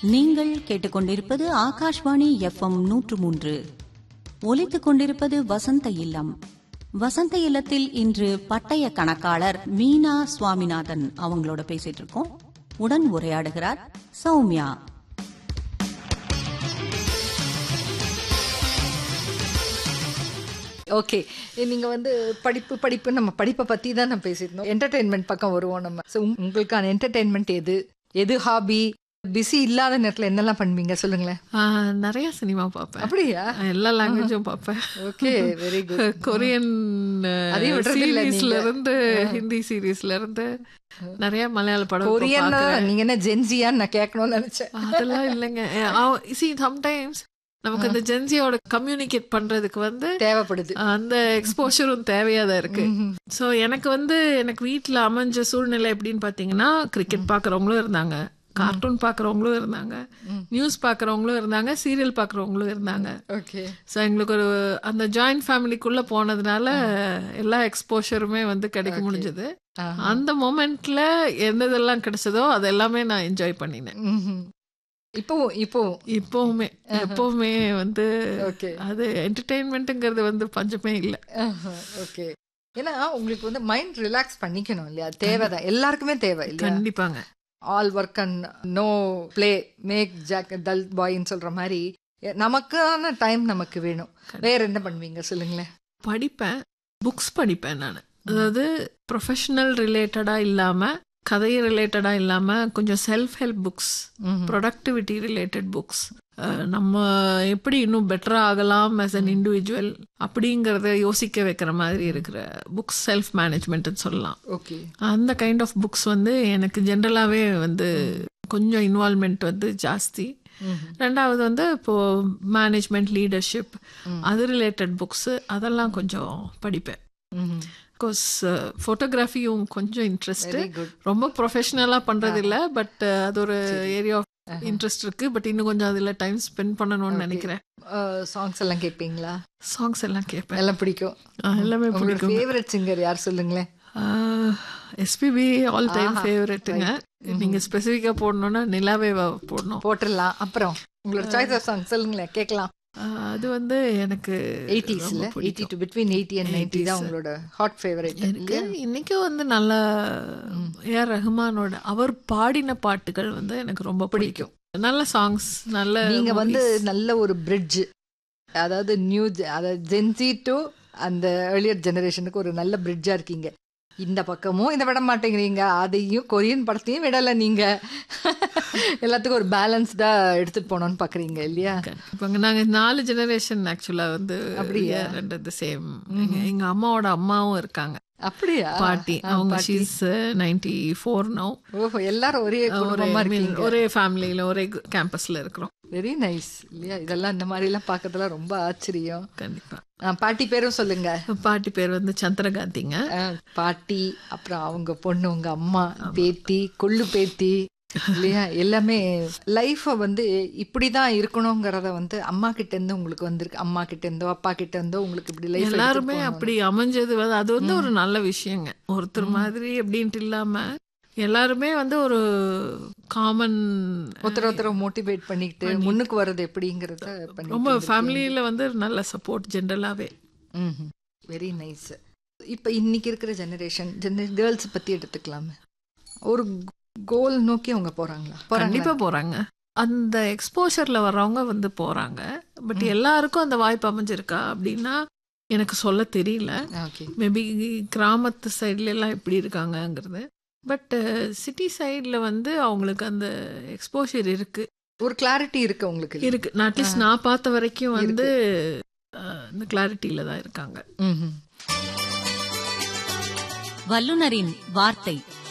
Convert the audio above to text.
நீங்கள் கேட்டுக்கொண்டிருப்பது ஆகாஷ்வாணி எஃப்எம் நூற்று மூன்று ஒலித்துக் கொண்டிருப்பது வசந்த இல்லம் வசந்த இல்லத்தில் இன்று பட்டய கணக்காளர் மீனா சுவாமிநாதன் அவங்களோட பேசிட்டு இருக்கோம் உடன் உரையாடுகிறார் சௌமியா ஓகே நீங்க வந்து படிப்பு படிப்பு நம்ம படிப்பை பத்தி தான் நம்ம பேசியிருந்தோம் என்டர்டெயின்மெண்ட் பக்கம் வருவோம் நம்ம ஸோ உங்களுக்கான என்டர்டெயின்மெண்ட் எது எது ஹாபி பிஸி இல்லாத நேரத்துல என்னெல்லாம் பண்ணுவீங்க சொல்லுங்களேன் ஆஹ், நிறைய சினிமா பார்ப்பேன் அப்படியா எல்லா லாங்குவேஜும் பார்ப்பேன் ஓகே வெரி குட் கொரியன் அதையும் விடுறது இல்ல சீரீஸ்ல நீங்க. இருந்து ஹிந்தி சீரீஸ்ல இருந்து நிறைய மலையாள படம் இப்ப கொரியன் பார்க்கறேன். நீங்க என்ன ஜென்சியான்னு நான் கேட்கணும்னு நினைச்சேன் அதெல்லாம் இல்லைங்க சி சம்டைம்ஸ் நமக்கு அந்த ஜென்சியோட கம்யூனிகேட் பண்றதுக்கு வந்து தேவைப்படுது அந்த எக்ஸ்போஷரும் தேவையா தான் இருக்கு ஸோ எனக்கு வந்து எனக்கு வீட்டில் அமைஞ்ச சூழ்நிலை எப்படின்னு பார்த்தீங்கன்னா கிரிக்கெட் பார்க்குறவங்களும் இருந்தாங்க கார்ட்டூன் பார்க்குறவங்களும் இருந்தாங்க நியூஸ் பார்க்குறவங்களும் இருந்தாங்க சீரியல் பார்க்குறவங்களும் இருந்தாங்க ஓகே ஸோ எங்களுக்கு ஒரு அந்த ஜாயிண்ட் ஃபேமிலிக்குள்ள போனதுனால எல்லா எக்ஸ்போஷருமே வந்து கிடைக்க முடிஞ்சது அந்த மொமெண்ட்ல எந்ததெல்லாம் கிடைச்சதோ அது எல்லாமே நான் என்ஜாய் பண்ணினேன் இப்போ இப்போ இப்போவுமே எப்பவுமே வந்து ஓகே அது என்டர்டெயின்மெண்ட்டுங்கிறது வந்து பஞ்சமே இல்லை ஓகே ஏன்னா உங்களுக்கு வந்து மைண்ட் ரிலாக்ஸ் பண்ணிக்கணும் இல்லையா தேவைதான் எல்லாருக்குமே தேவை இல்லையா கண்டிப்பாங்க all work and no play make Jack dull பாய்ன்னு சொல்ற மாதிரி எ- நமக்கான டைம் நமக்கு வேணும் வேற என்ன பண்ணுவீங்க சொல்லுங்களேன் படிப்பேன் புக்ஸ் படிப்பேன் நான் அதாவது ப்ரொஃபஷனல் ரிலேட்டடாக இல்லாமல் கதை ரிலேட்டடாக இல்லாமல் கொஞ்சம் self help books productivity related books நம்ம எப்படி இன்னும் பெட்டராக ஆகலாம் as an இண்டிவிஜுவல் அப்படிங்கிறத யோசிக்க வைக்கிற மாதிரி இருக்கிற புக்ஸ் செல்ஃப் மேனேஜ்மெண்ட்னு சொல்லலாம் ஓகே அந்த கைண்ட் ஆஃப் புக்ஸ் வந்து எனக்கு ஜென்ரலாகவே வந்து கொஞ்சம் இன்வால்மெண்ட் வந்து ஜாஸ்தி ரெண்டாவது வந்து இப்போ மேனேஜ்மெண்ட் லீடர்ஷிப் அது ரிலேட்டட் புக்ஸு அதெல்லாம் கொஞ்சம் படிப்பேன் கோர்ஸ் ஃபோட்டோகிராஃபியும் கொஞ்சம் இன்ட்ரெஸ்ட் வெரி குட் ரொம்ப ப்ரொஃபஷனலாக பண்ணுறது இல்லை பட் அது ஒரு ஏரியா ஆஃப் இன்ட்ரெஸ்ட் இருக்கு பட் இன்னும் கொஞ்சம் அதில் டைம் ஸ்பெண்ட் பண்ணணும்னு நினைக்கிறேன் சாங்ஸ் எல்லாம் கேட்பீங்களா சாங்ஸ் எல்லாம் கேட்பேன் எல்லாம் பிடிக்கும் ஆ, எல்லாமே உங்களோட பிடிக்கும் ஃபேவரட் சிங்கர் யார் சொல்லுங்களேன் எஸ்பிபி ஆல் டைம் ஃபேவரெட்டுங்க நீங்க ஸ்பெசிஃபிக்காக போடணும்னா நிலாவே வா- போடணும் போட்டுடலாம் அப்புறம் உங்களோட சாய்ஸ் ஆஃப் சாங் சொல்லுங்களேன் கேட்கலாம் ஆ, அது வந்து எனக்கு எயிட்டிஸ்ல ரொம்ப எயிட்டி பிடிக்கும். To between eighty and ninety தான் உங்களோட ஹாட் ஃபேவரட் எனக்கு இன்னைக்கும் வந்து நல்ல ஏஆர் ரஹ்மானோட அவர் பாடின பாட்டுகள் வந்து எனக்கு ரொம்ப பிடிக்கும் நல்ல சாங்ஸ் நல்ல நீங்க வந்து movies. நல்ல ஒரு பிரிட்ஜ் அதாவது நியூ அதாவது ஜென்சி டு அந்த ஏர்லியர் ஜெனரேஷனுக்கு ஒரு நல்ல பிரிட்ஜா இருக்கீங்க இந்த பக்கமும் இதை விட மாட்டேங்கிறீங்க அதையும் கொரியன் படத்தையும் விடல நீங்க எல்லாத்துக்கும் ஒரு பேலன்ஸ்டா எடுத்துட்டு போனோம்னு பாக்குறீங்க இல்லையா இப்போ நாங்க நாலு ஜெனரேஷன் ஆக்சுவலா வந்து அப்படியா? ரெண்டு த சேம் எங்க அம்மாவோட அம்மாவும் இருக்காங்க அப்படியா பாட்டி ஆ, அவங்க பாட்டி. ஷீஸ் நைன்டி ஃபோர் நோ ஓஹோ எல்லாரும் ஒரே குடும்பமா ஒரே இருக்கீங்க ஒரே ஃபேமிலியில ஒரே கேம்பஸ்ல இருக்கிறோம் வெரி நைஸ் இல்லையா இதெல்லாம் இந்த மாதிரி எல்லாம் பாக்கிறதுல ரொம்ப ஆச்சரியம் கண்டிப்பா ஆ, பாட்டி பேரும் சொல்லுங்க பாட்டி பேர் வந்து சந்திரகாந்திங்க ஆ, பாட்டி அப்புறம் அவங்க பொண்ணு உங்க அம்மா பேத்தி கொள்ளு பேத்தி இல்லையா எல்லாமே லைஃப வந்து இப்படிதான் இருக்கணுங்கிறத வந்து அம்மா கிட்ட இருந்து உங்களுக்கு வந்திருக்கு அம்மா கிட்ட இருந்தோ அப்பா கிட்ட இருந்தோ உங்களுக்கு இப்படி லைஃப் எல்லாருமே அப்படி அமைஞ்சது வந்து அது வந்து ஒரு நல்ல விஷயங்க ஒருத்தர் மாதிரி அப்படின்ட்டு இல்லாம எல்லாருமே வந்து ஒரு காமன் ஒருத்தர் ஒருத்தர் மோட்டிவேட் பண்ணிக்கிட்டு முன்னுக்கு வர்றது எப்படிங்கிறத பண்ணி ரொம்ப ஃபேமிலியில வந்து நல்ல சப்போர்ட் ஜென்ரலாவே வெரி நைஸ் இப்போ இன்னைக்கு இருக்கிற ஜெனரேஷன் கேர்ள்ஸ் பத்தி எடுத்துக்கலாமே ஒரு கோல் நோக்கி அவங்க போறாங்களா கண்டிப்பா போறாங்க அந்த எக்ஸ்போஷர்ல வர்றவங்க வந்து போறாங்க பட் எல்லாருக்கும் அந்த வாய்ப்பு அமைஞ்சிருக்கா அப்படின்னா எனக்கு சொல்ல தெரியல ஓகே மேபி கிராமத்து சைட்ல எல்லாம் எப்படி இருக்காங்கங்கிறது பட் சிட்டி சைடில் வந்து அவங்களுக்கு அந்த எக்ஸ்போஷர் இருக்கு ஒரு கிளாரிட்டி இருக்கு உங்களுக்கு இருக்கு நான் அட்லீஸ்ட் நான் பார்த்த வரைக்கும் வந்து அஹ், இந்த கிளாரிட்டியில தான் இருக்காங்க ம்ஹும். வல்லுனரின் வார்த்தை